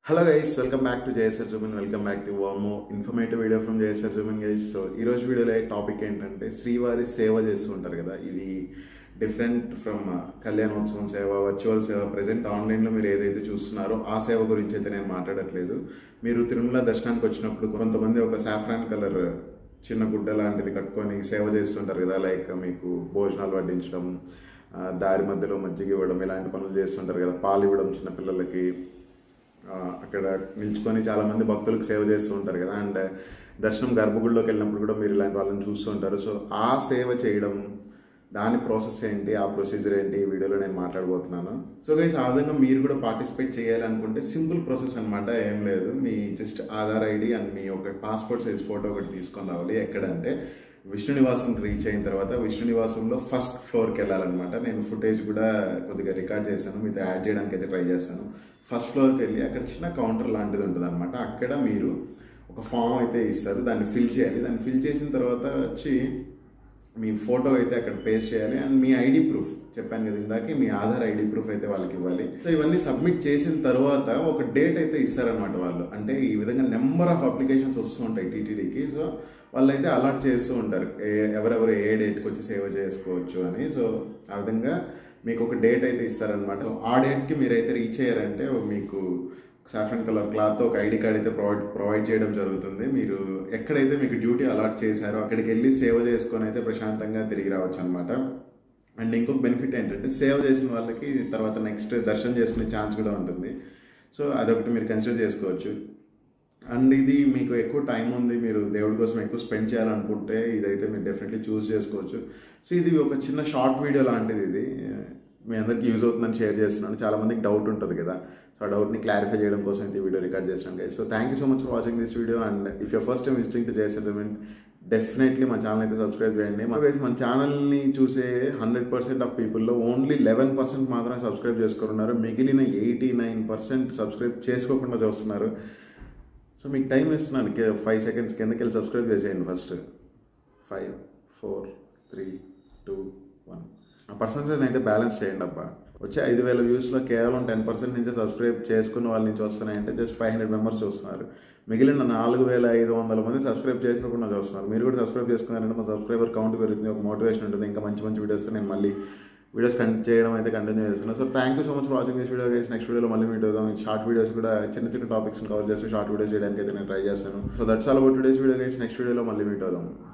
hello guys welcome back to JSR జుమిన్ welcome back to one more informative video from JSR జుమిన్ guys so ఈ రోజు వీడియోలో topic ఏంటంటే శ్రీవారి సేవ చేస్తూ ఉంటారు కదా ఇది డిఫరెంట్ ఫ్రమ్ కళ్యాణోత్సవం సేవ వర్చువల్ సేవ ప్రజెంట్ ఆన్లైన్లో మీరు ఏదైతే చూస్తున్నారో ఆ సేవ గురించి అయితే నేను మాట్లాడట్లేదు మీరు తిరుమల దర్శనానికి వచ్చినప్పుడు కొంతమంది ఒక సాఫ్రాన్ కలర్ చిన్న గుడ్డ లాంటిది కట్టుకొని సేవ చేస్తుంటారు కదా లైక్ మీకు భోజనాలు వడ్డించడం ఆ, దారి మధ్యలో మజ్జిగ ఇవ్వడం ఇలాంటి పనులు చేస్తుంటారు కదా పాలు ఇవ్వడం చిన్నపిల్లలకి ఆ, అక్కడ నిల్చుకొని చాలా మంది భక్తులకు సేవ చేస్తూ ఉంటారు కదా అండ్ దర్శనం గర్భగుడిలోకి వెళ్ళినప్పుడు కూడా మీరు ఇలాంటి వాళ్ళని చూస్తూ ఉంటారు సో ఆ సేవ చేయడం దాని ప్రాసెస్ ఏంటి ఆ ప్రొసీజర్ ఏంటి ఈ వీడియోలో నేను మాట్లాడబోతున్నాను సో గైస్ ఆ విధంగా మీరు కూడా పార్టిసిపేట్ చేయాలనుకుంటే సింపుల్ ప్రాసెస్ అనమాట ఏం లేదు మీ జస్ట్ ఆధార్ ఐడి అండ్ మీ ఒక పాస్పోర్ట్ సైజ్ ఫోటో ఒకటి తీసుకొని రావాలి ఎక్కడంటే విష్ణు నివాసం రీచ్ అయిన తర్వాత విష్ణు నివాసంలో ఫస్ట్ ఫ్లోర్కి వెళ్ళాలన్నమాట నేను ఫుటేజ్ కూడా కొద్దిగా రికార్డ్ చేశాను మీతో యాడ్ చేయడానికి అయితే ట్రై చేస్తాను ఫస్ట్ ఫ్లోర్కి వెళ్ళి అక్కడ చిన్న కౌంటర్ లాంటిది ఉంటుంది అనమాట అక్కడ మీరు ఒక ఫామ్ అయితే ఇస్తారు దాన్ని ఫిల్ చేయాలి దాన్ని ఫిల్ చేసిన తర్వాత వచ్చి మీ ఫోటో అయితే అక్కడ పేస్ట్ చేయాలి అండ్ మీ ఐడి ప్రూఫ్ చెప్పాను కదా ఇందాక మీ ఆధార్ ఐడి ప్రూఫ్ అయితే వాళ్ళకి ఇవ్వాలి సో ఇవన్నీ సబ్మిట్ చేసిన తర్వాత ఒక డేట్ అయితే ఇస్తారనమాట వాళ్ళు అంటే ఈ విధంగా నెంబర్ ఆఫ్ అప్లికేషన్స్ వస్తూ ఉంటాయి టీటీడీకి సో వాళ్ళు అయితే అలాట్ చేస్తూ ఉంటారు ఏ- ఎవరెవరు ఏ డేట్కి వచ్చి సేవ చేసుకోవచ్చు అని సో ఆ విధంగా మీకు ఒక డేట్ అయితే ఇస్తారనమాట ఆ డేట్కి మీరైతే రీచ్ అయ్యారంటే మీకు సాఫ్రన్ కలర్ క్లాత్ ఒక ఐడి కార్డ్ అయితే ప్రొవైడ్ ప్రొవైడ్ చేయడం జరుగుతుంది మీరు ఎక్కడైతే మీకు డ్యూటీ అలాట్ చేశారో అక్కడికి వెళ్ళి సేవ చేసుకొని అయితే ప్రశాంతంగా తిరిగి రావచ్చు అనమాట అండ్ ఇంకొక బెనిఫిట్ ఏంటంటే సేవ చేసిన వాళ్ళకి తర్వాత నెక్స్ట్ దర్శనం చేసుకునే ఛాన్స్ కూడా ఉంటుంది సో అదొకటి మీరు కన్సిడర్ చేసుకోవచ్చు అండ్ ఇది మీకు ఎక్కువ టైం ఉంది మీరు దేవుడి కోసం ఎక్కువ స్పెండ్ చేయాలనుకుంటే ఇదైతే మీరు డెఫినెట్లీ చూస్ చేసుకోవచ్చు సో ఇది ఒక చిన్న షార్ట్ వీడియో లాంటిది ఇది మీ అందరికీ యూజ్ అవుతుందని షేర్ చేస్తున్నాను చాలా మందికి డౌట్ ఉంటుంది కదా సో ఆ డౌట్ని క్లారిఫై చేయడం కోసం అయితే ఈ వీడియో రికార్డ్ చేస్తున్నాను guys so thank you so much for watching this video and if you first time visiting to JSSMN definitely మన ఛానల్ అయితే సబ్స్క్రైబ్ చేయండి మా గైస్ మన ఛానల్ని చూసే హండ్రెడ్ పర్సెంట్ ఆఫ్ పీపుల్లో ఓన్లీ లెవెన్ పర్సెంట్ మాత్రమే సబ్స్క్రైబ్ చేసుకున్నారు మిగిలిన ఎయిటీ నైన్ పర్సెంట్ సబ్స్క్రైబ్ చేసుకోకుండా చూస్తున్నారు సో మీకు టైం ఇస్తున్నాను ఫైవ్ సెకండ్స్ కిందకి వెళ్ళి సబ్స్క్రైబ్ చేసేయండి first five four three two one ఆ పర్సంటేజ్ అయితే బ్యాలెన్స్ చేయండి అబ్బా వచ్చే ఐదు వేల వ్యూస్లో కేవలం టెన్ పర్సెంట్ నుంచి సబ్స్క్రైబ్ చేసుకున్న వాళ్ళ నుంచి వస్తున్నాయంటే జస్ట్ ఫైవ్ హండ్రెడ్ మెంబర్స్ చూస్తున్నారు మిగిలిన నాలుగు వేల ఐదు వందల మంది సబ్స్క్రైబ్ చేసుకోకుండా చూస్తున్నారు మీరు కూడా సబ్స్క్రైబ్ చేసుకున్నారంటే మా సబ్స్క్రైబర్ కౌంట్ పెరుగుతుంది ఒక మోటివేషన్ ఉంటుంది ఇంకా మంచి మంచి వీడియోస్ నేను మళ్ళీ వీడియోస్ కన్ చేయడం అయితే కంటిన్యూ చేస్తున్నాను so thank you so much for watching this video guys next వీడియోలో మళ్ళీ మీట్ అవుదాం షార్ట్ వీడియోస్ కూడా చిన్న చిన్న టాపిక్స్ కవర్ చేస్తూ షార్ట్ వీడియోస్ చేయడానికి అయితే నేను ట్రై చేస్తాను so that's all about today's video guys next వీడియోలో మళ్ళీ మీట్ అవుదాం